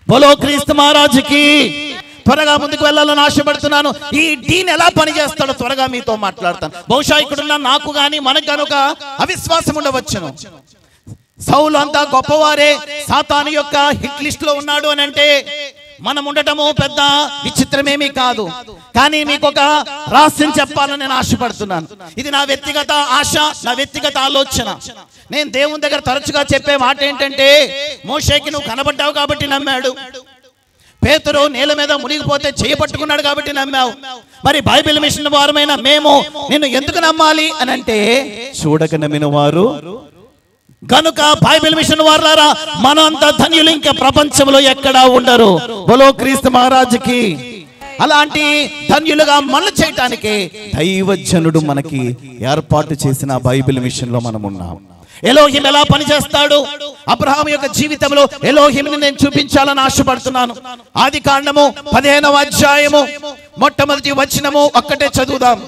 బోలో క్రీస్తు మహారాజుకి త్వరగా ముందుకు వెళ్ళాలని ఆశపడుతున్నాను ఈ డీన్ ఎలా పనిచేస్తాడో త్వరగా మీతో మాట్లాడతాను బహుశా ఇక్కడున్న నాకు గాని మనకు గాని ఒక అవిశ్వాసం ఉండవచ్చును సౌలు అంతా గొప్పవారే సాతాను యొక్క హిట్ లిస్ట్ లో ఉన్నాడు అని అంటే మనం ఉండటము పెద్ద విచిత్రమేమీ కాదు కానీ మీకు ఒక రహస్యం చెప్పాలని నేను ఆశపడుతున్నాను ఇది నా వ్యక్తిగత ఆశ నా వ్యక్తిగత ఆలోచన నేను దేవుని దగ్గర తరచుగా చెప్పే మాట ఏంటంటే మోషేకి నువ్వు కనబడ్డావు కాబట్టి నమ్మాడు పేతురు నేల మీద మునిగిపోతే చేయబట్టుకున్నాడు కాబట్టి నమ్మావు మరి బైబిల్ మిషన్ వారమైన మేము నిన్ను ఎందుకు నమ్మాలి అని అంటే చూడక నమ్మిన వారు గనుక బైబిల్ మిషన్ వారులారా మనంత ధన్యులు ఇంకా ప్రపంచంలో ఎక్కడా ఉండరు బలో క్రీస్తు మహారాజుకి అలాంటి ధన్యులుగా మన చేయటానికి దైవజనుడు మనకి ఏర్పాటు చేసిన బైబిల్ మిషన్ లో మనం ఉన్నాం ఎలోహిం ఎలా పనిచేస్తాడు అబ్రహాం యొక్క జీవితంలో ఎలోహింని నేను చూపించాలని ఆశపడుతున్నాను ఆది కాండము పదిహేనవ అధ్యాయము మొట్టమొదటి వచనము ఒక్కటే చదువుదాం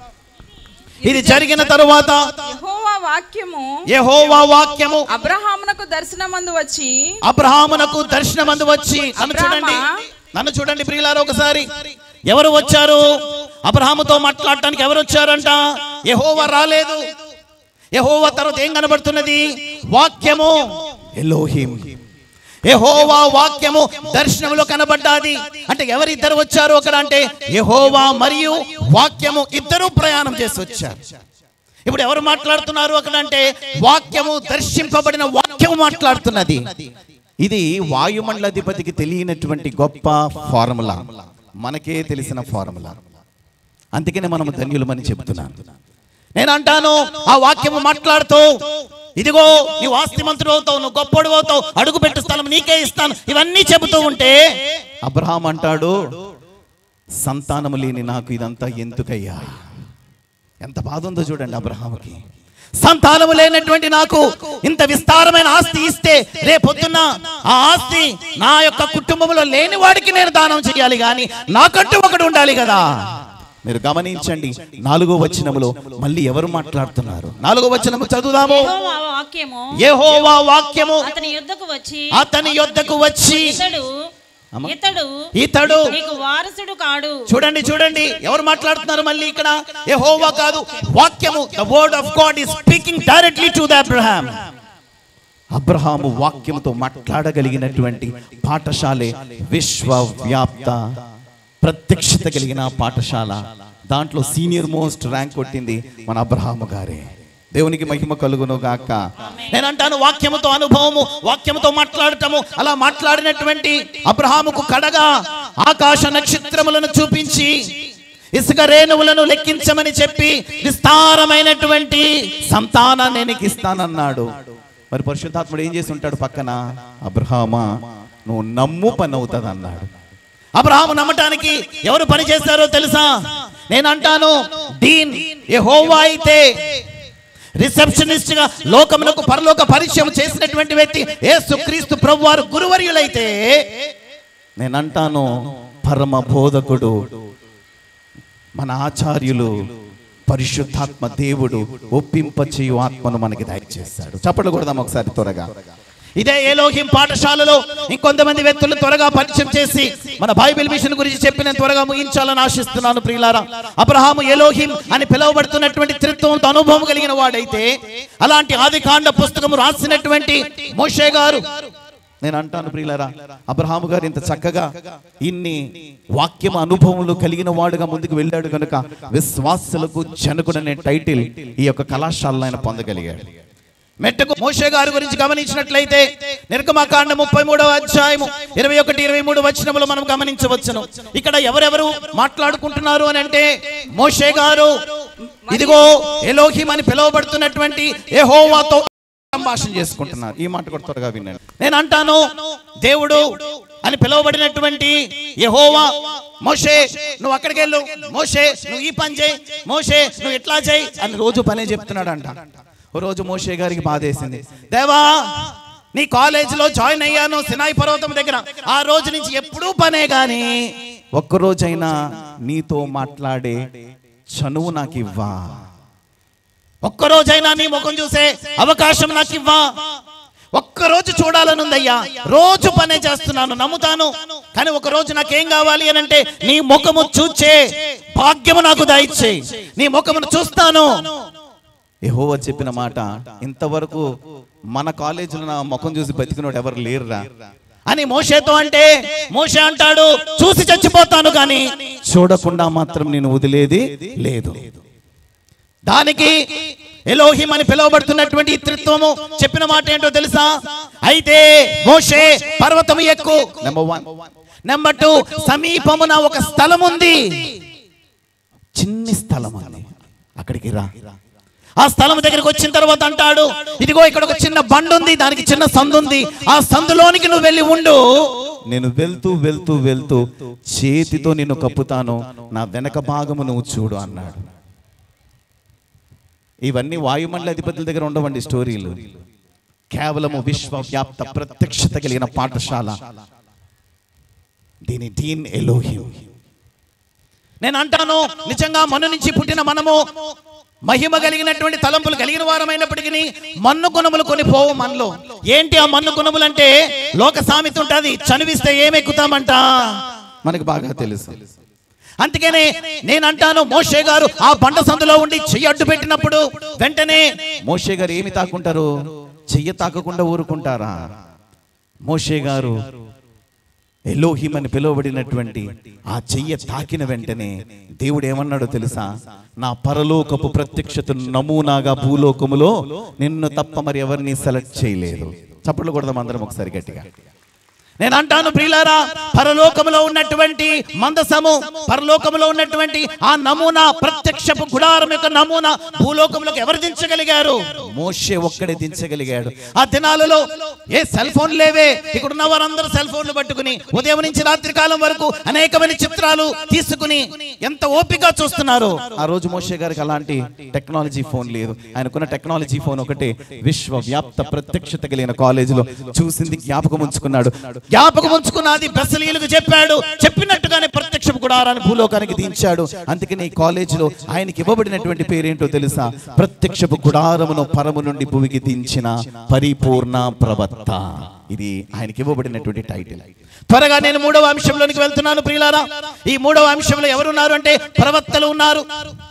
ఇది జరిగిన తరువాత యెహోవా వాక్యము యెహోవా వాక్యము అబ్రహామునకు దర్శనమందు వచ్చి అబ్రహామునకు దర్శనమందు వచ్చి నన్ను చూడండి అబ్రహామా? నన్ను చూడండి ప్రియులారా ఒకసారి ఎవరు వచ్చారు అబ్రహాముతో మాట్లాడటానికి ఎవరు వచ్చారంట యెహోవా రాలేదు యెహోవా తర్వాత ఏం కనబడుతున్నది వాక్యము ఎలోహిం యెహోవా వాక్యము దర్శనంలో కనబడ్డాది అంటే ఎవరిద్దరు వచ్చారు అక్కడ అంటే యెహోవా మరియు వాక్యము ఇద్దరు ప్రయాణం చేసి వచ్చారు ఇప్పుడు ఎవరు మాట్లాడుతున్నారు అక్కడ అంటే వాక్యము దర్శింపబడిన వాక్యము మాట్లాడుతున్నది ఇది వాయుమండలాధిపతికి తెలియనటువంటి గొప్ప ఫార్ములా మనకే తెలిసిన ఫార్ములా అందుకనే మనం ధన్యులమని చెప్తున్నాను నేను అంటాను ఆ వాక్యము మాట్లాడుతూ ఇదిగో నీవు ఆస్తిమంతుడు అవుతావు నువ్వు గొప్పడు అవుతావు అడుగు పెట్టు స్థలం నీకే ఇస్తాను ఇవన్నీ చెబుతూ ఉంటే అబ్రహాం అంటాడు సంతానము లేని నాకు ఇదంతా ఎందుకయ్యా ఎంత బాధ ఉందో చూడండి అబ్రహాముకి సంతానము లేనటువంటి నాకు ఇంత విస్తారమైన ఆస్తి ఇస్తే రేపొద్దున్న ఆ ఆస్తి నా యొక్క కుటుంబంలో లేని వాడికి నేను దానం చేయాలి కానీ నాకంటూ ఒకడు ఉండాలి కదా మీరు గమనించండి నాలుగో వచనములో మళ్ళీ ఎవరు మాట్లాడుతున్నారు నాలుగో వచనము చదువుదాము యెహోవా వాక్యము యెహోవా వాక్యము అతని యుద్ధకు వచ్చి అతని యొద్దకు వచ్చి ఇతడు అమ్మ. ఇతడు ఇతడు నీకు వారసుడు కాడు చూడండి చూడండి ఎవరు మాట్లాడుతున్నారు మళ్ళీ ఇక్కడ యెహోవా కాదు వాక్యము the word of god is speaking directly to the Abraham అబ్రహాము వాక్యముతో మాట్లాడగలిగినటువంటి పాఠశాలే విశ్వవ్యాప్త ప్రత్యక్షత కలిగిన పాఠశాల దాంట్లో సీనియర్ మోస్ట్ ర్యాంక్ కొట్టింది మన అబ్రహాము గారే దేవునికి మహిమ కలుగును గాక నేను అంటాను వాక్యముతో అనుభవము వాక్యముతో మాట్లాడటము అలా మాట్లాడినటువంటి అబ్రహాముకు కడగా ఆకాశ నక్షత్రములను చూపించి ఇసుక రేణువులను లెక్కించమని చెప్పి విస్తారమైనటువంటి సంతానాన్ని నీకు ఇస్తానన్నాడు మరి పరిశుద్ధాత్ముడు ఏం చేసి ఉంటాడు పక్కన అబ్రహామా నువ్వు నమ్ము పని అవుతుంది అన్నాడు అబ్రహాము నమ్మటానికి ఎవరు పని చేస్తారో తెలుసా నేను అంటాను డీన్ యెహోవా అయితే రిసెప్షనిస్ట్ గా లోకమునకు పరలోక పరిచయం చేసినటువంటి వ్యక్తి యేసుక్రీస్తు ప్రభువారు గురువర్యులైతే నేను అంటాను పరమ బోధకుడు మన ఆచార్యులు పరిశుద్ధాత్మ దేవుడు ఒప్పింప చేయు ఆత్మను మనకి దయచేస్తాడు చప్పట్లు కొడదాం ఒకసారి త్వరగా ఇదే ఏలోహిం పాఠశాలలో ఇంకొంతమంది వ్యక్తులు త్వరగా పరిచయం చేసి మన బైబిల్ మిషన్ గురించి చెప్పి నేను త్వరగా ముగించాలని ఆశిస్తున్నాను ప్రియులారా అబ్రహాము ఎలోహిం అని పిలువబడుతున్నటువంటి త్రిత్వంతో అనుభవం కలిగిన వాడైతే అలాంటి ఆదికాండ పుస్తకము రాసినటువంటి మోషే గారు నేను అంటాను ప్రియులరా అబ్రహాము గారు ఇంత చక్కగా ఇన్ని వాక్యం అనుభవములు కలిగిన వాడుగా ముందుకు వెళ్ళాడు కనుక విశ్వాసులకు జనకుడు అనే టైటిల్ ఈ యొక్క కళాశాలలో ఆయన పొందగలిగాడు మెట్టకు మోషే గారి గురించి గమనించినట్లయితే నిర్గమకాండ ముప్పై మూడవ అధ్యాయము ఇరవై ఒకటి ఇరవై మూడు వచనములు మనం గమనించవచ్చును ఇక్కడ ఎవరెవరు మాట్లాడుకుంటున్నారు అని అంటే మోషే గారు ఇదిగో ఎలోహిం అని పిలువబడుతున్నటువంటి యెహోవాతో సంభాషణ చేసుకుంటున్నారు ఈ మాట కూడా త్వరగా వినండి నేను అంటాను దేవుడు అని పిలువబడినటువంటి యెహోవా మోషే నువ్వు అక్కడికి వెళ్ళు మోషే నువ్వు ఈ పని చేయి మోషే నువ్వు ఇట్లా చేయి అని రోజు పనే చెప్తున్నాడు అంట ఓ రోజు మోషే గారికి బాధేసింది దేవా నీ కాలేజీలో జాయిన్ అయ్యాను సినాయి పర్వతం దగ్గర ఆ రోజు నుంచి ఎప్పుడూ పనే గాని ఒక్క రోజైనా నీతో మాట్లాడే చనువు నాకు ఇవ్వా ఒక్కరోజైనా నీ ముఖం చూసే అవకాశం నాకు ఇవ్వా ఒక్కరోజు చూడాలనుందయ్యా రోజు పనే చేస్తున్నాను నమ్ముతాను కానీ ఒక రోజు నాకేం కావాలి అని అంటే నీ ముఖము చూచే భాగ్యము నాకు దయచే నీ ముఖమును చూస్తాను యెహోవా చెప్పిన మాట ఇంతవరకు మన కాలేజీలో నా ముఖం చూసి బతికినోడు ఎవరు లేరురా అని మోషేతో అంటే మోషే అంటాడు చూసి చచ్చిపోతాను కానీ చూడకుండా మాత్రం నేను వదిలేది లేదు దానికి ఎలోహిం అని పిలువబడుతున్నటువంటి ఈ త్రిత్వము చెప్పిన మాట ఏంటో తెలుసా అయితే మోషే పర్వతము ఎక్కు నెంబర్ వన్ నెంబర్ టూ సమీపమున ఒక స్థలం ఉంది చిన్ని స్థలం ఉంది అక్కడికి రా ఆ స్థలం దగ్గరికి వచ్చిన తర్వాత అంటాడు ఇదిగో ఇక్కడ ఒక చిన్న బండి ఉంది దానికి చిన్న సందు ఉంది ఆ సందులోనికి నువ్వు వెళ్ళి ఉండు నేను వెళ్తూ వెళ్తూ వెళ్తూ చేతితో నిన్ను కప్పుతాను నా వెనక భాగము నువ్వు చూడు అన్నాడు ఇవన్నీ వాయుమండల అధిపతుల దగ్గర ఉండవండి స్టోరీలు కేవలము విశ్వవ్యాప్త ప్రత్యక్షత కలిగిన పాఠశాల దీని డీన్ ఎలోహిం నేను అంటాను నిజంగా మన్ను నుంచి పుట్టిన మనము మహిమ కలిగినటువంటి తలంపులు కలిగిన వారమైనప్పటికీ మన్ను గుణములు కొని పోవు మనలో ఏంటి ఆ మన్ను గుణములు అంటే లోక సామెత ఉంటుంది చనివిస్తే ఏమెక్కుతామంట మనకు బాగా తెలుసు అందుకనే నేను అంటాను మోషే గారు ఆ బండ సందులో ఉండి చెయ్యి అడ్డు పెట్టినప్పుడు వెంటనే మోషే గారు ఏమి తాకుంటారు చెయ్యి తాకకుండా ఊరుకుంటారా మోషే గారు ఎలోహిం అని పిలువబడినటువంటి ఆ చెయ్య తాకిన వెంటనే దేవుడు ఏమన్నాడో తెలుసా నా పరలోకపు ప్రత్యక్షత నమూనాగా భూలోకములో నిన్ను తప్ప మరి ఎవరిని సెలెక్ట్ చేయలేదు చప్పట్లు కొడదాం అందరం ఒకసారి గట్టిగా నేను అంటాను ప్రియులారా పరలోకములో ఉన్నటువంటి మందసము పరలోకములో ఉన్నటువంటి ఆ నమూనా ప్రత్యక్షపు గుడారం యొక్క నమూనా భూలోకంలోకి ఎవరు దించగలిగారు మోషే ఒక్కడే దించగలిగాడు ఆ దినాలలో ఏ సెల్ ఫోన్ లేవే ఇక్కడ ఉన్న వారందరూ సెల్ ఫోన్లు పట్టుకుని ఉదయం నుంచి రాత్రి కాలం వరకు అనేకమైన చిత్రాలు తీసుకుని ఎంత ఓపిక చూస్తున్నారు ఆ రోజు మోషే గారికి అలాంటి టెక్నాలజీ ఫోన్ లేదు ఆయనకున్న టెక్నాలజీ ఫోన్ ఒకటే విశ్వవ్యాప్త ప్రత్యక్షత కలిగిన కాలేజీలో చూసింది జ్ఞాపకం ఉంచుకున్నాడు జ్ఞాపకం ఉంచుకున్నది బెసలీలకు చెప్పాడు చెప్పినట్టుగానే ప్రత్యక్ష గుడారాన్ని భూలోకానికి దించాడు అందుకని ఈ కాలేజీలో ఆయనకి ఇవ్వబడినటువంటి పేరేంటో తెలుసా ప్రత్యక్షపు గుడారమును పరము నుండి భూమికి దించిన పరిపూర్ణ ప్రవక్త ఇది ఆయనకి ఇవ్వబడినటువంటి టైటిల్ త్వరగా నేను మూడవ అంశంలోనికి వెళ్తున్నాను ప్రియులారా ఈ మూడవ అంశంలో ఎవరున్నారు అంటే ప్రవక్తలు ఉన్నారు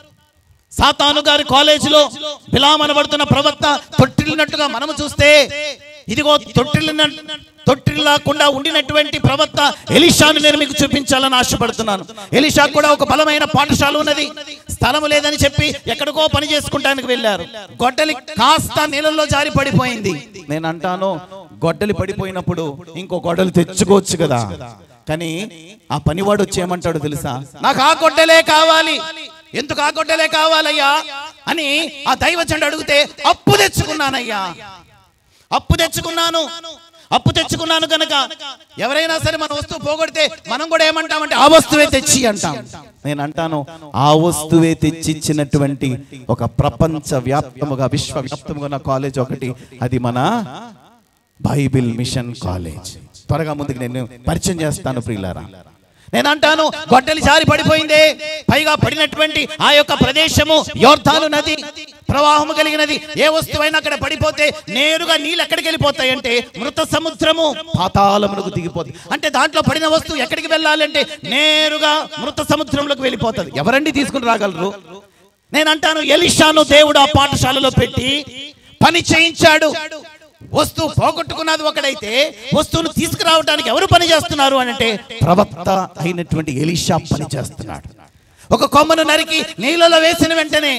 సాతాను గారి కాలేజీలో బిలామనబడుతున్న ప్రవక్త తొట్టిల్లినట్టుగా మనము చూస్తే ఇదిగో తొట్టిల్లిన తొట్టిల్లాకుండా ఉండినటువంటి ప్రవక్త ఎలిషాను నేను మీకు చూపించాలని ఆశపడుతున్నాను ఎలిషా కూడా ఒక బలమైన పాఠశాల ఉన్నది స్థలము లేదని చెప్పి ఎక్కడికో పని చేసుకుంటానికి వెళ్ళారు గొడ్డలి కాస్త నీళ్ళల్లో జారి పడిపోయింది నేను అంటాను గొడ్డలి పడిపోయినప్పుడు ఇంకో గొడ్డలి తెచ్చుకోవచ్చు కదా కానీ ఆ పనివాడు వచ్చి ఏమంటాడు తెలుసా నాకు ఆ గొడ్డలే కావాలి ఎందుకు ఆ గొడ్డలే కావాలయ్యా అని ఆ దైవచండు అడిగితే అప్పు తెచ్చుకున్నానయ్యా అప్పు తెచ్చుకున్నాను అప్పు తెచ్చుకున్నాను కనుక ఎవరైనా సరే మన వస్తువు పోగొడితే మనం కూడా ఏమంటామంటే ఆ వస్తువే తెచ్చి అంటాం నేను అంటాను ఆ వస్తువే తెచ్చిచ్చినటువంటి ఒక ప్రపంచ వ్యాప్తముగా విశ్వవ్యాప్తముగా ఉన్న కాలేజ్ ఒకటి అది మన బైబిల్ మిషన్ కాలేజ్ త్వరగా ముందుకు నేను పరిచయం చేస్తాను ప్రియులారా నేను అంటాను గొడ్డలి జారి పడిపోయిందే పైగా పడినటువంటి ఆ యొక్క ప్రదేశము యోర్ధాను నది ప్రవాహము కలిగినది ఏ వస్తువైనా అక్కడ పడిపోతే నేరుగా నీళ్ళు ఎక్కడికి వెళ్ళిపోతాయి అంటే మృత సముద్రము పాతాళములకు దిగిపోతుంది అంటే దాంట్లో పడిన వస్తువు ఎక్కడికి వెళ్ళాలంటే నేరుగా మృత సముద్రంలోకి వెళ్ళిపోతుంది ఎవరండి తీసుకుని రాగలరు నేను అంటాను ఎలిషాను దేవుడు ఆ పాఠశాలలో పెట్టి పని చేయించాడు వస్తువు పోగొట్టుకున్నది ఒకడైతే వస్తువును తీసుకురావడానికి ఎవరు పని చేస్తున్నారు అని అంటే ప్రవక్త అయినటువంటి ఎలిషా పని చేస్తున్నాడు ఒక కొమ్మను నరికి నీళ్ళలో వేసిన వెంటనే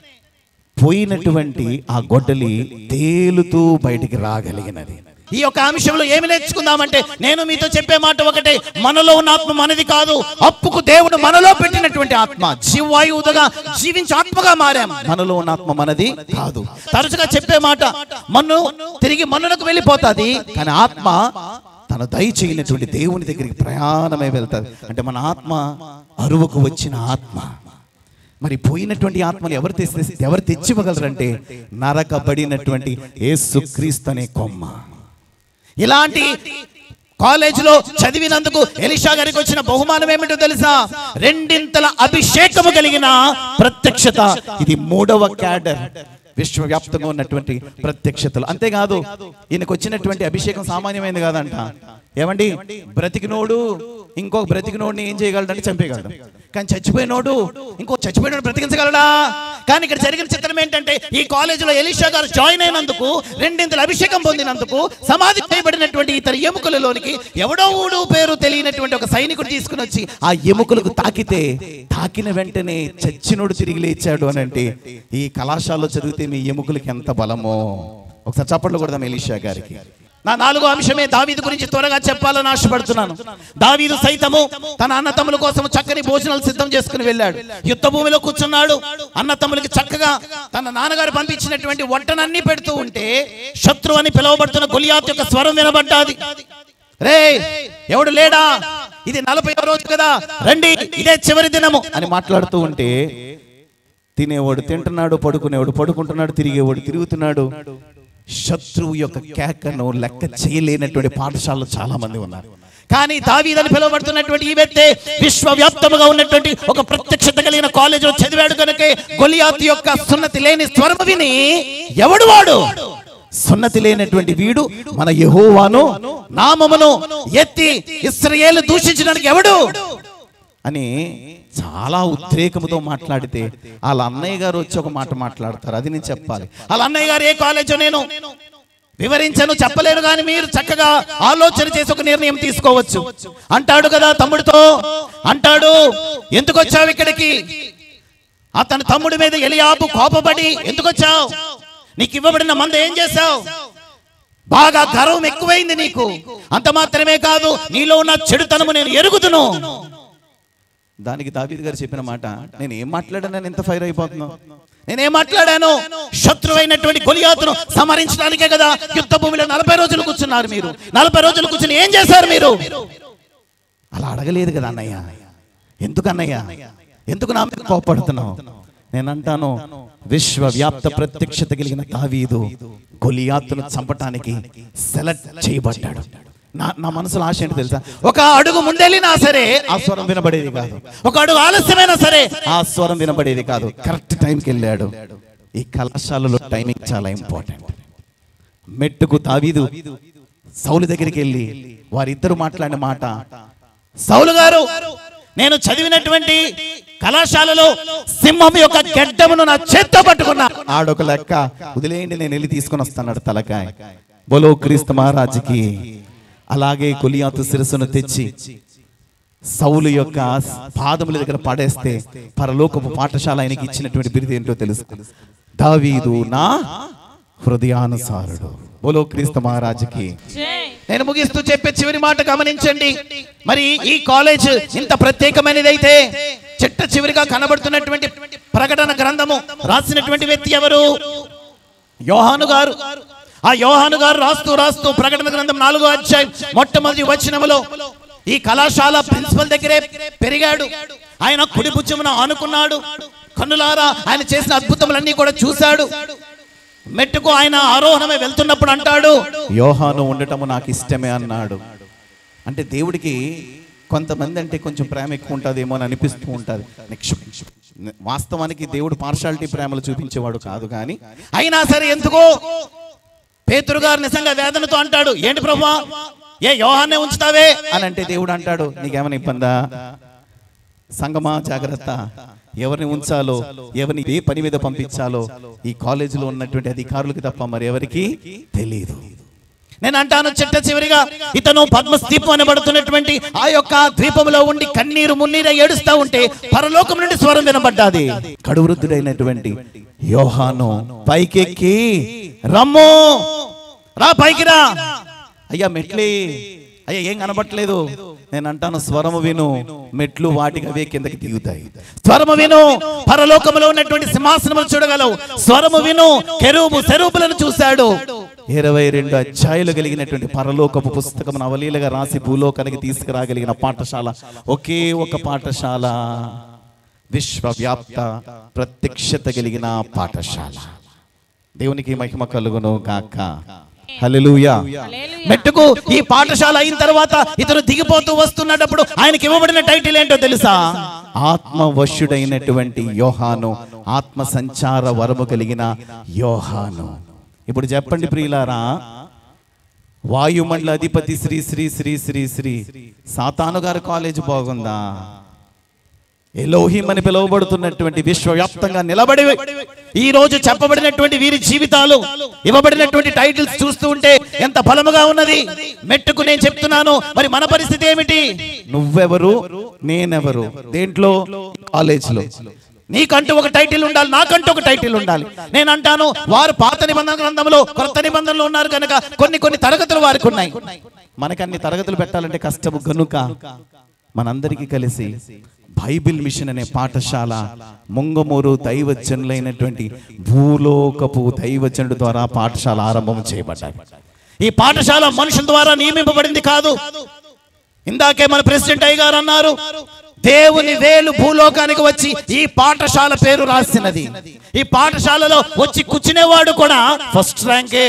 పోయినటువంటి ఆ గొడ్డలి తేలుతూ బయటికి రాగలిగినది ఈ యొక్క అంశంలో ఏమి నేర్చుకుందామంటే నేను మీతో చెప్పే మాట ఒకటే మనలో ఉన్న ఆత్మ మనది కాదు అప్పుకు దేవుడు మనలో పెట్టినటువంటి ఆత్మ జీవాయువుగా జీవించి ఆత్మగా మారాం మనలో ఉన్న ఆత్మ మనది కాదు తరచుగా చెప్పే మాట మన్ను తిరిగి మన్నులకు వెళ్ళిపోతాది కానీ ఆత్మ తన దయచేయనటువంటి దేవుని దగ్గరికి ప్రయాణమై వెళ్తాది అంటే మన ఆత్మ అరువుకు వచ్చిన ఆత్మ మరి పోయినటువంటి ఆత్మను ఎవరు తెచ్చి ఎవరు తెచ్చివ్వగలరంటే నరకబడినటువంటి యేసుక్రీస్తు అనే కొమ్మ ఇలాంటి కాలేజీలో చదివినందుకు ఎలిషా గారికి వచ్చిన బహుమానం ఏమిటో తెలుసా రెండింతల అభిషేకము కలిగిన ప్రత్యక్షత ఇది మూడవ క్యాడర్ విశ్వవ్యాప్తంగా ఉన్నటువంటి ప్రత్యక్షతలు అంతేకాదు ఈయనకు వచ్చినటువంటి అభిషేకం సామాన్యమైనది కాదంట ఏమండి బ్రతికినోడు ఇంకో బ్రతికినోడిని ఏం చేయగలడంటే చంపేయగలడు కానీ చచ్చిపోయినోడు ఇంకో చచ్చిపోయినోడు బ్రతికించగలడా కానీ ఇక్కడ జరిగిన చిత్రం ఏంటంటే ఈ కాలేజీలో ఎలీషా గారు జాయిన్ అయినందుకు రెండింతల అభిషేకం పొందినందుకు సమాధి చేయబడినటువంటి ఇతర ఎముకలలోనికి ఎవడో ఊడు పేరు తెలియనటువంటి ఒక సైనికుడు తీసుకుని వచ్చి ఆ ఎముకలకు తాకితే తాకిన వెంటనే చచ్చినోడు తిరిగి లేచాడు అని అంటే ఈ కళాశాలలో చదివితే మీ ఎముకలకి ఎంత బలమో ఒకసారి చప్పట్లు కొడదాం ఎలీషా గారికి నా నాలుగో అంశమే దావీదు గురించి త్వరగా చెప్పాలని ఆశపడుతున్నాను దావీదు సైతము తన అన్నతమ్ముల కోసం చక్కని భోజనాలు సిద్ధం చేసుకుని వెళ్ళాడు యుద్ధ భూమిలో కూర్చున్నాడు అన్నతమ్ములకి చక్కగా తన నాన్నగారు పంపించినటువంటి వంటనన్నీ పెడుతూ ఉంటే శత్రు అని పిలువబడుతున్న గొలియాత్ యొక్క స్వరం వినబడ్డాది రే ఎవడు లేడా ఇది నలభై రోజు కదా రండి ఇదే చివరి దినము అని మాట్లాడుతూ ఉంటే తినేవాడు తింటున్నాడు పడుకునేవాడు పడుకుంటున్నాడు తిరిగేవాడు తిరుగుతున్నాడు శత్రువు యొక్క కేకను లెక్క చేయలేనటువంటి పాఠశాలలు చాలా మంది ఉన్నారు కానీ దావీదని పిలువబడుతున్నటువంటి ఈ వ్యక్తి విశ్వవ్యాప్తముగా ఉన్నటువంటి ఒక ప్రత్యక్షత కలిగిన కాలేజీలో చదివాడు కనుక గొలియాత్ యొక్క సున్నతి లేని స్వరము విని ఎవడు వాడు సున్నతి లేనటువంటి వీడు మన యెహోవాను నామమును ఎత్తి ఇస్రాయేలు దూషించడానికి ఎవడు అని చాలా ఉద్రేకముతో మాట్లాడితే వాళ్ళ అన్నయ్య గారు వచ్చి ఒక మాట మాట్లాడతారు అది నేను చెప్పాలి వాళ్ళ అన్నయ్య గారు ఏ కాలేజో నేను వివరించను చెప్పలేను కానీ మీరు చక్కగా ఆలోచన చేసి ఒక నిర్ణయం తీసుకోవచ్చు అంటాడు కదా తమ్ముడితో అంటాడు ఎందుకు వచ్చావు ఇక్కడికి అతని తమ్ముడి మీద ఎలియాబు కోపపడి ఎందుకు వచ్చావు నీకు ఇవ్వబడిన మంద ఏం చేశావు బాగా గర్వం ఎక్కువైంది నీకు అంత మాత్రమే కాదు నీలో ఉన్న చెడుతనము నేను ఎరుగుదును దానికి దావీద్ గారు చెప్పిన మాట నేను ఏం మాట్లాడానని ఎంత ఫైర్ అయిపోతున్నావు నేనేం మాట్లాడాను శత్రువైనటువంటి గొలియాతును సమరించడానికే కదా యుద్ధ భూమిలో నలభై రోజులు కూర్చున్నారు మీరు నలభై రోజులు కూర్చుని ఏం చేశారు మీరు అలా అడగలేదు కదా అన్నయ్య ఎందుకు అన్నయ్య ఎందుకు నా మీద కోపడుతున్నావు నేను అంటాను విశ్వవ్యాప్త ప్రత్యక్షత కలిగిన దావీదు గొలియాతును చంపటానికి సెలెక్ట్ చేయబడ్డాడు నా నా మనసులో ఆశ ఏంటి తెలుసా ఒక అడుగు ముందెళ్ళినా సరే ఆ స్వరం వినబడేది కాదు ఒక అడుగు ఆలస్యమైనా సరే ఆ స్వరం వినబడేది కాదు కరెక్ట్ టైంకి వెళ్ళాడు ఈ కళాశాలలో టైమింగ్ చాలా ఇంపార్టెంట్ మెట్టుకు దావీదు సౌలు దగ్గరికి వెళ్ళి వారిద్దరు మాట్లాడిన మాట సౌలు గారు నేను చదివినటువంటి కళాశాలలో సింహం యొక్క గడ్డమును నా చేత్తో పట్టుకున్నా ఆడొక లెక్క వదిలేయండి నేను వెళ్ళి తీసుకొని వస్తాడు తలకాయ బోలో క్రీస్తు మహారాజుకి అలాగే కొలియాతు శిరస్సును తెచ్చి సౌలు యొక్క పాదముల దగ్గర పడేస్తే పరలోకపు పాఠశాల ఆయనకి ఇచ్చినటువంటి బిరుదు ఏంటో తెలుసు దావీదు నా హృదయానుసారుడు బోలో క్రీస్తు మహారాజుకి జై నేను ముగిస్తూ చెప్పే చివరి మాట గమనించండి మరి ఈ కాలేజ్ ఇంత ప్రత్యేకమైనది అయితే చిట్ట చివరిగా కనబడుతున్నటువంటి ప్రకటన గ్రంథము రాసినటువంటి వ్యక్తి ఎవరు యోహాను గారు ఆ యోహాను గారు రాస్తూ రాస్తూ ప్రకటన గ్రంథం నాలుగో అధ్యాయం మొట్టమొదటి వచనములో ఈ కళాశాల ప్రిన్సిపల్ దగ్గరే పెరిగాడు ఆయన కుడి భుజమున ఆనుకున్నాడు కన్నులారా ఆయన చేసిన అద్భుతములన్నీ కూడా చూశాడు మెట్టుకు ఆయన ఆరోహణమే వెళ్తున్నప్పుడు అంటాడు యోహాను ఉండటము నాకు ఇష్టమే అన్నాడు అంటే దేవుడికి కొంతమంది అంటే కొంచెం ప్రేమ ఎక్కువ ఉంటుందేమో అని అనిపిస్తూ ఉంటుంది నెక్స్ట్ వాస్తవానికి దేవుడు పార్షాలిటీ ప్రేమలు చూపించేవాడు కాదు కానీ అయినా సరే ఎందుకో పేతురు గారు నిజంగా వేదనతో అంటాడు ఏంటి ప్రభా ఏ యోహాన్నే ఉంచుతావే అని అంటే దేవుడు అంటాడు నీకేమైనా ఇబ్బందా సంగమా జాగ్రత్త ఎవరిని ఉంచాలో ఎవరిని ఏ పని మీద పంపించాలో ఈ కాలేజీలో ఉన్నటువంటి అధికారులకు తప్ప మరి ఎవరికి తెలియదు నేను అంటాను చిట్ట చివరిగా ఇతను పద్మస్తీపం అనబడుతున్నటువంటి ఆ యొక్క ద్వీపంలో ఉండి కన్నీరు మున్నీర ఏడుస్తా ఉంటే పరలోకం నుండి స్వరం వినబడ్డాది కడువృద్ధుడైనటువంటి యోహాను పైకెక్కి రమ్ము రా పైకి రా అయ్యా మెట్లే అయ్యా ఏం కనబట్టలేదు నేను అంటాను స్వరము విను మెట్లు వాటికి అవే కిందకి దిగుతాయి స్వరము విను పరలోకములో ఉన్నటువంటి సింహాసనములు చూడగలవు స్వరము విను కెరూబు సెరూపులను చూశాడు ఇరవై రెండు అధ్యాయులు కలిగినటువంటి పరలోకపు పుస్తకం అవలీలగా రాసి భూలోకానికి తీసుకురాగలిగిన పాఠశాల ఒకే ఒక పాఠశాల విశ్వవ్యాప్త ప్రత్యక్షత కలిగిన పాఠశాల దేవునికి మహిమ కలుగును గాక హల్లెలూయా హల్లెలూయా. మెట్టుకు ఈ పాఠశాల అయిన తర్వాత ఇతను దిగిపోతూ వస్తున్నప్పుడు ఆయనకి ఇవ్వబడిన టైటిల్ ఏంటో తెలుసా ఆత్మవశుడైనటువంటి యోహాను ఆత్మ సంచార వరము కలిగిన యోహాను ఇప్పుడు చెప్పండి ప్రియులారా వాయుమండల అధిపతి శ్రీ శ్రీ శ్రీ శ్రీ శ్రీ సాతాను గారి కాలేజ్ బాగుందా ఎలోహిం అని పిలువబడుతున్నటువంటి విశ్వవ్యాప్తంగా నిలబడి ఈ రోజు చెప్పబడినటువంటి వీరి జీవితాలు ఇవ్వబడినటువంటి టైటిల్స్ చూస్తూ ఉంటే ఎంత బలముగా ఉన్నది మెట్టుకు నేను చెప్తున్నాను మరి మన పరిస్థితి ఏమిటి నువ్వెవరు నేనెవరు దేంట్లో కాలేజీలో నీకంటూ ఒక టైటిల్ ఉండాలి నాకంటూ ఒక టైటిల్ ఉండాలి నేను అంటాను వారు పాత నిబంధన గ్రంథంలో కొత్త నిబంధనలు ఉన్నారు కనుక కొన్ని కొన్ని తరగతులు వారికి ఉన్నాయి మనకి అన్ని తరగతులు పెట్టాలంటే కష్టము గనుక మనందరికీ కలిసి బైబిల్ మిషన్ అనే పాఠశాల ముంగమూరు దైవజనులైనటువంటి భూలోకపు దైవజనుడు ద్వారా పాఠశాల ఆరంభం చేయబడ్డాయి ఈ పాఠశాల మనుషుల ద్వారా నియమింపబడింది కాదు ఇందాకే మన ప్రెసిడెంట్ అయ్య గారు అన్నారు దేవుని వేలు భూలోకానికి వచ్చి ఈ పాఠశాల పేరు రాసినది ఈ పాఠశాలలో వచ్చి కూర్చునేవాడు కూడా ఫస్ట్ ర్యాంకే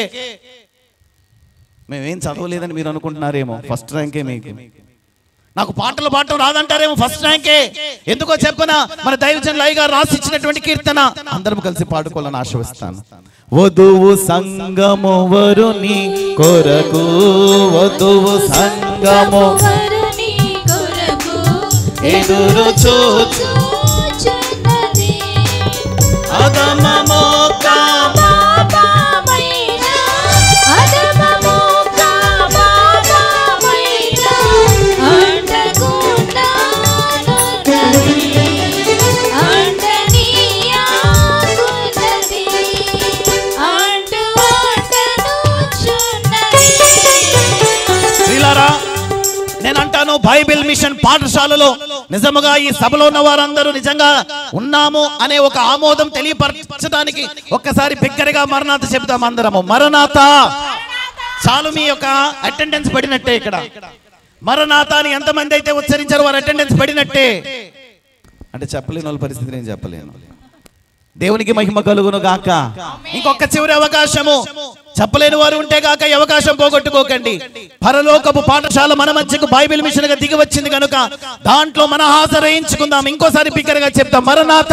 మేమేం చదవలేదని మీరు అనుకుంటున్నారేమో ఫస్ట్ ర్యాంకే మీకు నాకు పాటలు పాడటం రాదంటారేమో ఫస్ట్ ర్యాంకే ఎందుకో చెప్పనా మన దైవజన్ లై గారు రాసి ఇచ్చినటువంటి కీర్తన అందరం కలిసి పాడుకోవాలని ఆశిస్తాను వధువు సంగము వరుని కొరకు వధువు సంగము కరుణి కొరకు ఎదురు చూచు చూచున్నది. అగమమోక పాపమైన, అధమముగా పాపమైన, అంటకుండానున్నది. అంటనీయాకున్నది. అంటు అంటనుచున్నది. ప్రియులారా నేను అంటాను బైబిల్ మిషన్ పాఠశాలలో నిజముగా ఈ సభలో ఉన్న వారందరూ నిజంగా ఉన్నాము అనే ఒక ఆమోదం తెలియపరచడానికి ఒక్కసారి బిగ్గరగా మరణాత చెబుతాం అందరము మరణాత చాలు మీ యొక్క అటెండెన్స్ పడినట్టే ఇక్కడ మరణాత అని ఎంతమంది అయితే ఉచ్చరించారో వారు అటెండెన్స్ పడినట్టే అంటే చెప్పలేని వాళ్ళ పరిస్థితి నేను చెప్పలేను దేవునికి మహిమ కలుగును గాక ఇంకొక చివరి అవకాశము చెప్పలేని వారు ఉంటే గాక ఈ అవకాశం పోగొట్టుకోకండి పరలోకపు పాఠశాల మన మధ్యకు బైబిల్ మిషన్ గా దిగి వచ్చింది కనుక దాంట్లో మన హాజరేయించుకుందాం ఇంకోసారి బిగ్గరగా చెప్తాం మరణాత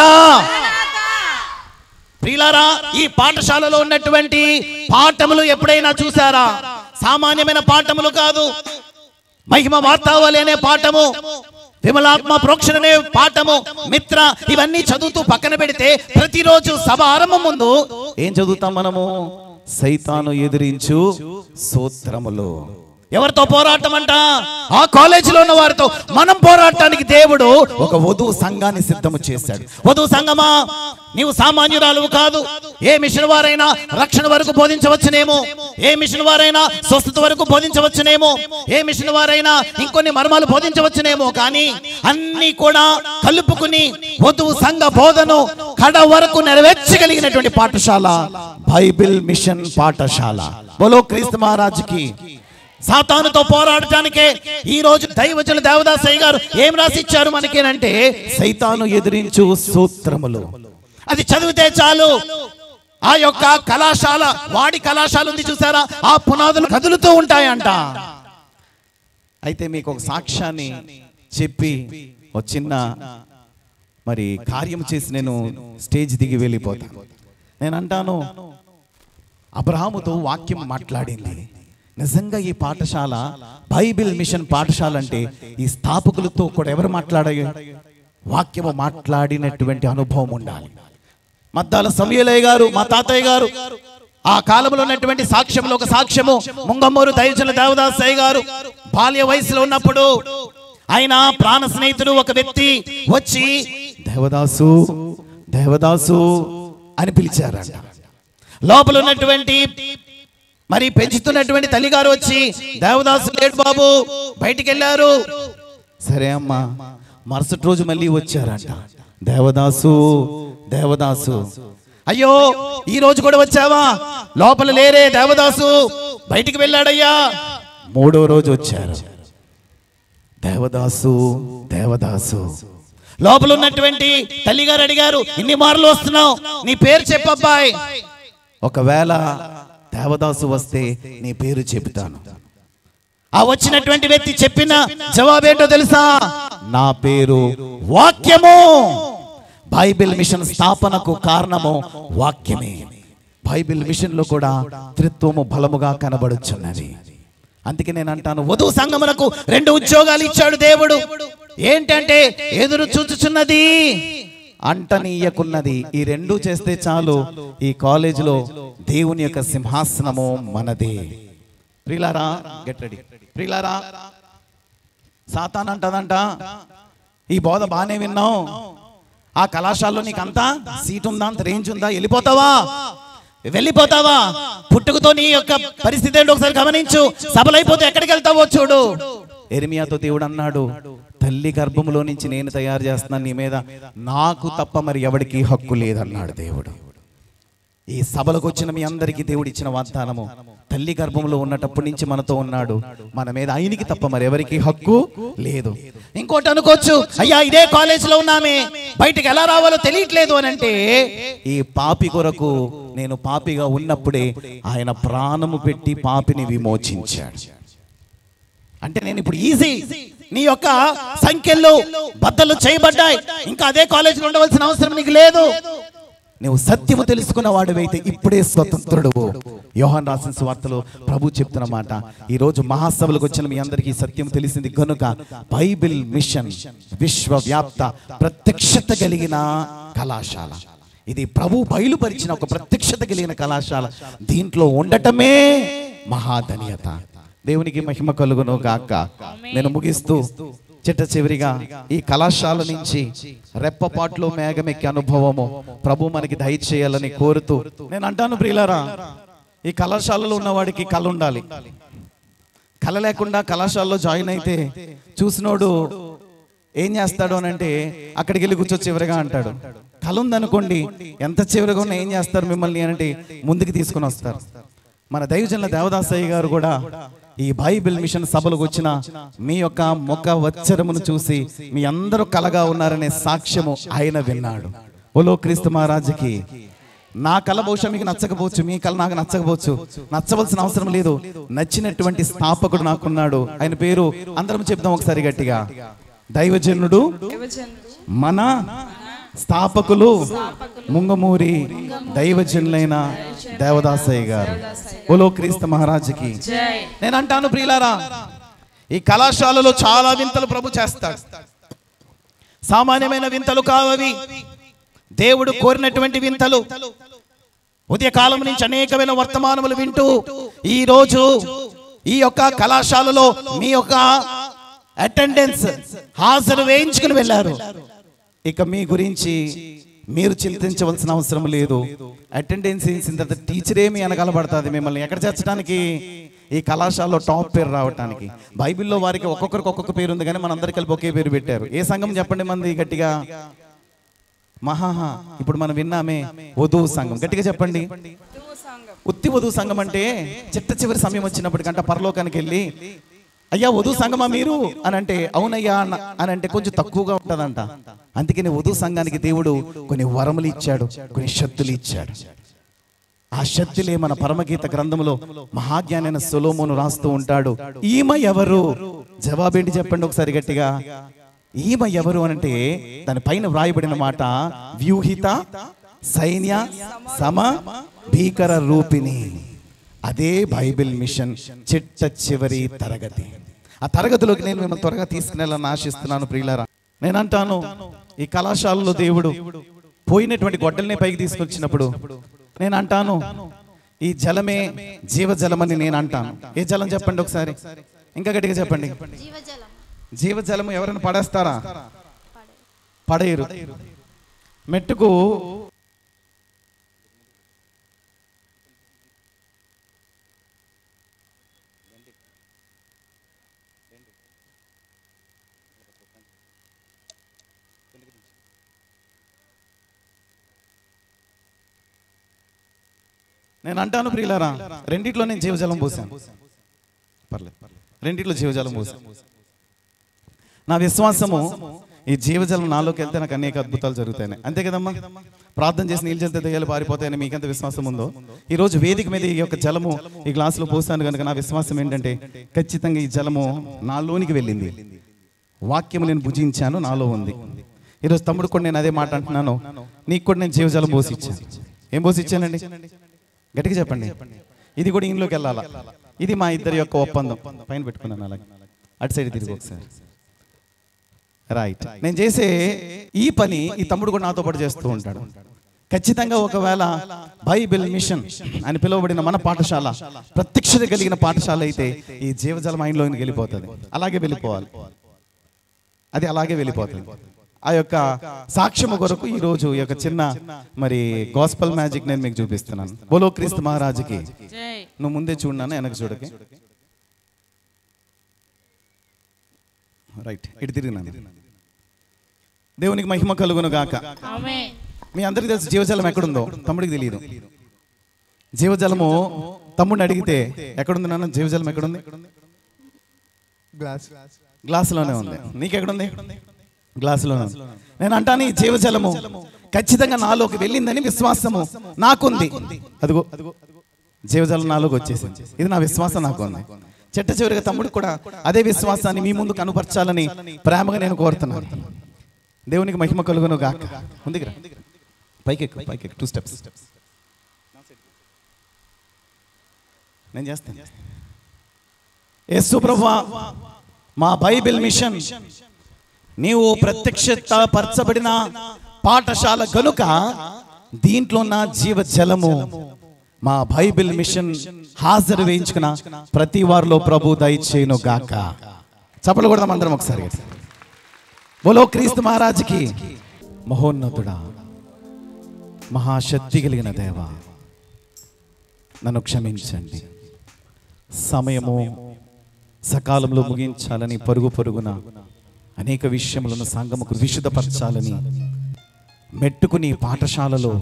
ప్రియులారా ఈ పాఠశాలలో ఉన్నటువంటి పాఠములు ఎప్పుడైనా చూసారా సామాన్యమైన పాఠములు కాదు మహిమ వార్తావళి అనే పాఠము విమలాత్మ ప్రోక్షణ అనే పాఠము మిత్ర ఇవన్నీ చదువుతూ పక్కన పెడితే ప్రతిరోజు సభ ఆరంభం ముందు ఏం చదువుతాం మనము సైతాను ఎదిరించు సూత్రములు ఎవరితో పోరాటం అంట ఆ కాలేజీలో ఉన్న వారితో మనం పోరాటానికి దేవుడు ఒక వధువు సంఘాన్ని సిద్ధము చేశాడు వధువు సంఘమా నీవు సామాన్యురాలు కాదు ఏ మిషన్ వారైనా రక్షణ వరకు బోధించవచ్చునేమో ఏ మిషన్ వారైనా స్వస్థత వరకు బోధించవచ్చునేమో ఏ మిషన్ వారైనా ఇంకొన్ని మర్మాలు బోధించవచ్చునేమో కానీ అన్ని కూడా కలుపుకుని వధువు సంఘ బోధను కడ వరకు నెరవేర్చగలిగినటువంటి పాఠశాల బైబిల్ మిషన్ పాఠశాల బోలో క్రీస్తు మహారాజుకి సాతానుతో పోరాడటానికే ఈ రోజు దైవజన దేవదాసయ్య గారు ఏం రాసి ఇచ్చారు మనకేనంటే సైతాను ఎదిరించు సూత్రములు అది చదివితే చాలు ఆ యొక్క కళాశాల వాడి కళాశాల ఉంది చూసారా ఆ పునాదులు కదులుతూ ఉంటాయంట అయితే మీకు ఒక సాక్ష్యాన్ని చెప్పి ఒక చిన్న మరి కార్యం చేసి నేను స్టేజ్ దిగి వెళ్ళిపోతాను నేను అంటాను అబ్రహాముతో వాక్యం మాట్లాడింది నిజంగా ఈ పాఠశాల బైబిల్ మిషన్ పాఠశాల అంటే ఈ స్థాపకులతో కూడా ఎవరు మాట్లాడే వాక్యము మాట్లాడినటువంటి అనుభవం ఉండాలి మద్దాల సమయలయ్య గారు మా తాతయ్య గారు ఆ కాలంలో ఉన్నటువంటి సాక్ష్యంలో ఒక సాక్ష్యము ముంగమ్మూరు దైవజన దేవదాసయ్య గారు బాల్య వయసులో ఉన్నప్పుడు ఆయన ప్రాణ స్నేహితుడు ఒక వ్యక్తి వచ్చి దేవదాసు దేవదాసు అని పిలిచారంట లోపల ఉన్నటువంటి మరి పెంచుతున్నటువంటి తల్లిగారు వచ్చి దేవదాసు లేడు బాబు బయటికి వెళ్ళారు సరే అమ్మా మరుసటి రోజు మళ్ళీ వచ్చారంట దేవదాసు దేవదాసు అయ్యో ఈ రోజు కూడా వచ్చావా లోపల లేరే దేవదాసు బయటికి వెళ్ళాడయ్యా మూడో రోజు వచ్చారు దేవదాసు దేవదాసు లోపల ఉన్నటువంటి తల్లిగారు అడిగారు ఇన్ని మార్లు వస్తున్నావు నీ పేరు చెప్పబ్బాయ్ ఒకవేళ దేవదాసు వస్తే నీ పేరు చెబుతాను ఆ వచ్చినటువంటి వ్యక్తి చెప్పిన జవాబేంటో తెలుసా నా పేరు వాక్యము బైబిల్ మిషన్ స్థాపనకు కారణము వాక్యమే బైబిల్ మిషన్ లో కూడా త్రిత్వము బలముగా కనబడుచున్నది అందుకే నేను అంటాను వధువు సంఘములకు రెండు ఉద్యోగాలు ఇచ్చాడు దేవుడు ఏంటంటే ఎదురు చూచుచున్నది అంటనీయకున్నది ఈ రెండు చేస్తే చాలు ఈ కాలేజీలో దేవుని యొక్క సింహాసనము మనదే ప్రిలారా గెట్ రెడీ ప్రిలారా సాతాన్ అంటదంట ఈ బోధ బాగానే విన్నావు ఆ కళాశాలలో నీకు అంతా సీట్ ఉందా అంత రేంజ్ ఉందా వెళ్ళిపోతావా వెళ్ళిపోతావా పుట్టుకతో నీ యొక్క పరిస్థితి ఏంటో ఒకసారి గమనించు సభలైపోతే ఎక్కడికి వెళ్తావో చూడు ఎరిమియాతో దేవుడు అన్నాడు తల్లి గర్భములో నుంచి నేను తయారు చేస్తున్నాను నీ మీద నాకు తప్ప మరి ఎవడికి హక్కు లేదన్నాడు దేవుడు ఈ సభలకు వచ్చిన మీ అందరికీ దేవుడు ఇచ్చిన వాగ్దానము తల్లి గర్భంలో ఉన్నటప్పటి నుంచి మనతో ఉన్నాడు మన మీద ఆయనకి తప్ప మరి ఎవరికి హక్కు లేదు ఇంకోటి అనుకోవచ్చు అయ్యా ఇదే కాలేజీలో ఉన్నామే బయటికి ఎలా రావాలో తెలియట్లేదు అని అంటే ఈ పాపి కొరకు నేను పాపిగా ఉన్నప్పుడే ఆయన ప్రాణము పెట్టి పాపిని విమోచించాడు అంటే నేను ఇప్పుడు ఈజీ నీ యొక్క సంఖ్యలు బద్దలు చేయబడ్డాయి ఇంకా అదే కాలేజీలో ఉండవలసిన అవసరం నీకు లేదు నువ్వు సత్యము తెలుసుకున్న వాడివైతే ఇప్పుడే స్వతంత్రుడు యోహాన్ రాసిన సువార్తలో ప్రభు చెప్తున్న మాట ఈ రోజు మహాసభలకు వచ్చిన మీ అందరికీ ఈ సత్యం తెలిసింది కనుక బైబిల్ మిషన్ విశ్వవ్యాప్త ప్రత్యక్షత కలిగిన కళాశాల ఇది ప్రభు బయలుపరిచిన ఒక ప్రత్యక్షత కలిగిన కళాశాల దీంట్లో ఉండటమే మహాధన్యత దేవునికి మహిమ కలుగును గాక నేను ముగిస్తూ చిట్ట చివరిగా ఈ కళాశాల నుంచి రెప్పపాట్లో మేఘమెక్కే అనుభవము ప్రభు మనకి దయచేయాలని కోరుతూ నేను అంటాను ప్రియులారా ఈ కళాశాలలో ఉన్నవాడికి కళ ఉండాలి కళ లేకుండా కళాశాలలో జాయిన్ అయితే చూసినోడు ఏం చేస్తాడు అని అంటే అక్కడికి వెళ్ళి కూర్చో చివరిగా అంటాడు కళ ఉందనుకోండి ఎంత చివరిగా ఉన్నా ఏం చేస్తారు మిమ్మల్ని అంటే ముందుకు తీసుకుని వస్తారు మన దైవజనుల దేవదాసయ్య గారు కూడా ఈ బైబిల్ మిషన్ సభలకు వచ్చిన మీ యొక్క ముఖ వచ్చరమును చూసి మీ అందరూ కలగా ఉన్నారనే సాక్ష్యము ఆయన విన్నాడు ఓలో క్రీస్తు మహారాజుకి నా కళ బహుశా మీకు నచ్చకపోవచ్చు మీ కళ నాకు నచ్చకపోవచ్చు నచ్చవలసిన అవసరం లేదు నచ్చినటువంటి స్థాపకుడు నాకున్నాడు ఆయన పేరు అందరం చెప్దాం ఒకసారి గట్టిగా దైవజనుడు దైవజనుడు మన స్థాపకులు ముంగమూరి దైవజనులైన దేవదాసయ్య గారు ఓలో క్రీస్తు మహారాజుకి నేను అంటాను ప్రియులారా ఈ కళాశాలలో చాలా వింతలు ప్రభు చేస్తాడు సామాన్యమైన వింతలు కావవి దేవుడు కోరినటువంటి వింతలు ఉదయకాలం నుంచి అనేకమైన వర్తమానములు వింటూ ఈ రోజు ఈ యొక్క కళాశాలలో మీ యొక్క అటెండెన్స్ హాజరు వేయించుకుని వెళ్ళారు ఇక మీ గురించి మీరు చింతించవలసిన అవసరం లేదు అటెండెన్స్ వేసిన తర్వాత టీచర్ ఏమి అనగలబడుతుంది మిమ్మల్ని ఎక్కడ చేర్చడానికి ఈ కళాశాలలో టాప్ పేరు రావడానికి బైబిల్లో వారికి ఒక్కొక్కరికి ఒక్కొక్క పేరు ఉంది కానీ మనందరికి కలిపి ఒకే పేరు పెట్టారు ఏ సంఘం చెప్పండి మంది గట్టిగా మహాహా ఇప్పుడు మనం విన్నామే వధువు సంఘం గట్టిగా చెప్పండి వధువు సంఘం ఉత్తి వధువు సంఘం అంటే చిట్ట చివరి సమయం వచ్చినప్పటికంట పరలోకానికి వెళ్ళి అయ్యా వధువు సంఘమా మీరు అని అంటే అవునయ్యా అన్న- అని అంటే కొంచెం తక్కువగా ఉంటదంట అందుకని వధువు సంఘానికి దేవుడు కొన్ని వరములు ఇచ్చాడు కొన్ని శక్తులు ఇచ్చాడు ఆ శక్తులే మన పరమగీత గ్రంథంలో మహాజ్ఞానైన సొలోమోను రాస్తూ ఉంటాడు ఈమె ఎవరు జవాబేంటి చెప్పండి ఒకసారి గట్టిగా ఈమె ఎవరు అనంటే దాని పైన వ్రాయబడిన మాట వ్యూహిత సైన్య సమ భీకర రూపిణి అదే బైబిల్ మిషన్ చిట్ట చివరి తరగతి ఆ తరగతిలోకి నేను మిమ్మల్ని త్వరగా తీసుకునేలా ఆశిస్తున్నాను ప్రియులారా నేను అంటాను ఈ కళాశాలలో దేవుడు పోయినటువంటి గొడ్డల్ని పైకి తీసుకొచ్చినప్పుడు నేను అంటాను ఈ జలమే జీవజలమని నేను అంటాను ఏ జలం చెప్పండి ఒకసారి ఇంకా గట్టిగా చెప్పండి జీవజలం జీవజలము ఎవరైనా పడేస్తారా పడేయరు మెట్టుకు నేను అంటాను ప్రియులారా రెండిట్లో నేను జీవజలం పోసాను పర్లేదు రెండిట్లో జీవజలం పోసాను నా విశ్వాసము ఈ జీవజలం నాలోకి వెళ్తే నాకు అనేక అద్భుతాలు జరుగుతాయి అంతే కదమ్మా ప్రార్థన చేసి నీళ్ళు చెల్తే దయ్యాలు పారిపోతాయని మీకెంత విశ్వాసం ఉందో ఈ రోజు వేదిక మీద ఈ యొక్క జలము ఈ గ్లాసులో పోసాను కనుక నా విశ్వాసం ఏంటంటే ఖచ్చితంగా ఈ జలము నాలోనికి వెళ్ళింది వాక్యము నేను భుజించాను నాలో ఉంది ఈరోజు తమ్ముడు కూడా నేను అదే మాట అంటున్నాను నీకు కూడా నేను జీవజలం పోసిచ్చాను ఏం పోసిచ్చానండి గట్టిగా చెప్పండి ఇది కూడా ఇంట్లోకి వెళ్ళాలా ఇది మా ఇద్దరి యొక్క ఒప్పందం పైన పెట్టుకున్నాను అలాగే అటు సైడ్ తిరిగి ఒకసారి రైట్ నేను చేసే ఈ పని ఈ తమ్ముడు కూడా నాతో పాటు చేస్తూ ఉంటాడు ఖచ్చితంగా ఒకవేళ బైబిల్ మిషన్ అని పిలువబడిన మన పాఠశాల ప్రత్యక్షత కలిగిన పాఠశాల అయితే ఈ జీవజల మైండ్లోకి వెళ్ళిపోతుంది అలాగే వెళ్ళిపోవాలి అది అలాగే వెళ్ళిపోతుంది ఆ యొక్క సాక్ష్యము కొరకు ఈ రోజు ఈ యొక్క చిన్న మరి గాస్పల్ మ్యాజిక్ నేను మీకు చూపిస్తున్నాను బోలో క్రీస్తు మహారాజుకి జై నువ్వు ముందే చూడన్నాను వెనక చూడకి రైట్ ఇటు తిరిగినాను దేవునికి మహిమ కలుగును గాక ఆమె మీ అందరికీ తెలుసు జీవజలం ఎక్కడుందో తమ్ముడికి తెలియదు జీవజలము తమ్ముడిని అడిగితే ఎక్కడుంది నాన్న జీవజలం ఎక్కడుంది గ్లాస్ గ్లాసులోనే ఉంది నీకెక్కడుంది గ్లాసులోనే ఉంది నేను అంటాను ఈ జీవజలము ఖచ్చితంగా నాలోకి వెళ్ళిందని విశ్వాసము నాకుంది అదిగో జీవజలం నాలోకి వచ్చేసింది ఇది నా విశ్వాసం నాకు ఉంది చెట్ట చివరిగా తమ్ముడు కూడా అదే విశ్వాసాన్ని మీ ముందు కనుపరచాలని ప్రేమగా నేను కోరుతున్నాను దేవునికి మహిమ కలుగును గాక ముందుకురా పైకి ఎక్కు పైకి టూ స్టెప్స్ నేను చేస్తాను యేసు ప్రభువా మా బైబిల్ మిషన్ నీవు ప్రత్యక్షత పరచబడిన పాఠశాల గనుక దీంట్లో ఉన్న జీవ జలము మా బైబిల్ మిషన్ హాజరు వేయించుకున్న ప్రతి వారిలో ప్రభు దయచేయును గాక చప్పలు కూడా అందరం ఒకసారి బోలో క్రీస్తు మహారాజుకి మహోన్నతుడా మహాశక్తి కలిగిన దేవ నన్ను క్షమించండి సమయము సకాలంలో ముగించాలని పరుగు పరుగున అనేక విషయములను సంగముకు విశుద్ధపరచాలని మెట్టుకుని పాఠశాలలో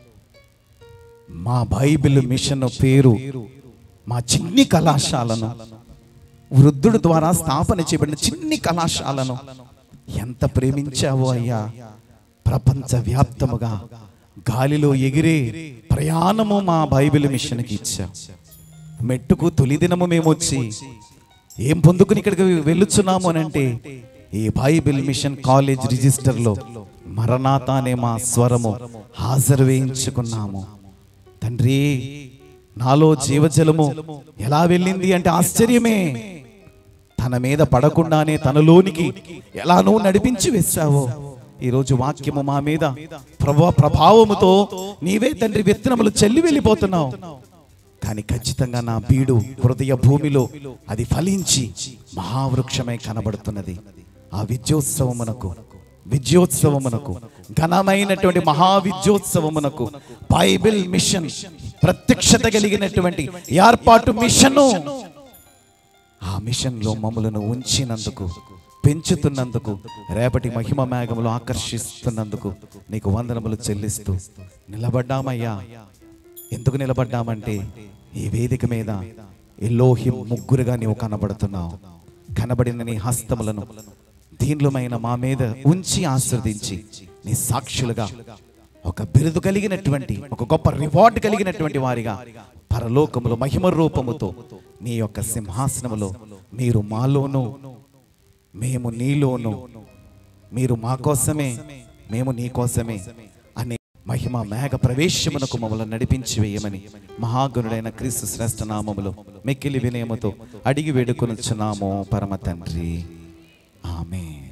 మా బైబిల్ మిషన్ పేరు మా చిన్ని కళాశాలను వృద్ధుడు ద్వారా స్థాపన చేయబడిన చిన్ని కళాశాలను ఎంత ప్రేమించావో అయ్యా ప్రపంచ వ్యాప్తముగా గాలిలో ఎగిరే ప్రయాణము మా బైబిల్ మిషన్కి ఇచ్చాం మెట్టుకు తొలి దినము మేము వచ్చి ఏం పొందుకుని ఇక్కడికి వెళ్ళుచున్నాము అని అంటే ఈ బైబిల్ మిషన్ కాలేజ్ రిజిస్టర్లో మరణాత అనే మా స్వరము హాజరు వేయించుకున్నాము తండ్రి నాలో జీవజలము ఎలా వెళ్ళింది అంటే ఆశ్చర్యమే తన మీద పడకుండానే తనలోనికి ఎలా నువ్వు నడిపించి వేశావో ఈరోజు వాక్యము మా మీద ప్రభా ప్రభావముతో నీవే తండ్రి విత్తనములు చెల్లి వెళ్ళిపోతున్నావు కానీ ఖచ్చితంగా నా బీడు హృదయ భూమిలో అది ఫలించి మహావృక్షమై కనబడుతున్నది ఆ విద్యోత్సవమునకు విద్యోత్సవమునకు ఘనమైనటువంటి మహావిద్యోత్సవమునకు బైబిల్ మిషన్ ప్రత్యక్షత కలిగినటువంటి ఏర్పాటు మిషను ఆ మిషన్లో మమ్మలను ఉంచినందుకు పెంచుతున్నందుకు రేపటి మహిమ మేఘములు ఆకర్షిస్తున్నందుకు నీకు వందనములు చెల్లిస్తూ నిలబడ్డామయ్యా ఎందుకు నిలబడ్డామంటే ఈ వేదిక మీద ఎల్లోహి ముగ్గురుగా నీవు కనబడుతున్నావు కనబడిన నీ హస్తములను దీనిలోమైన మా మీద ఉంచి ఆశ్రదించి నీ సాక్షులుగా ఒక బిరుదు కలిగినటువంటి ఒక గొప్ప రివార్డ్ కలిగినటువంటి వారిగా పరలోకములో మహిమ రూపముతో నీ యొక్క సింహాసనములో మీరు మాలోను మేము నీలోను మీరు మా కోసమే మేము నీ కోసమే అనే మహిమ మేఘ ప్రవేశమునకు మమ్మల్ని నడిపించి వేయమని మహాగుణుడైన క్రీస్తు శ్రేష్ఠ నామములో మిక్కిలి వినయముతో అడిగి వేడుకొనుచున్నాము పరమ తండ్రి ఆమె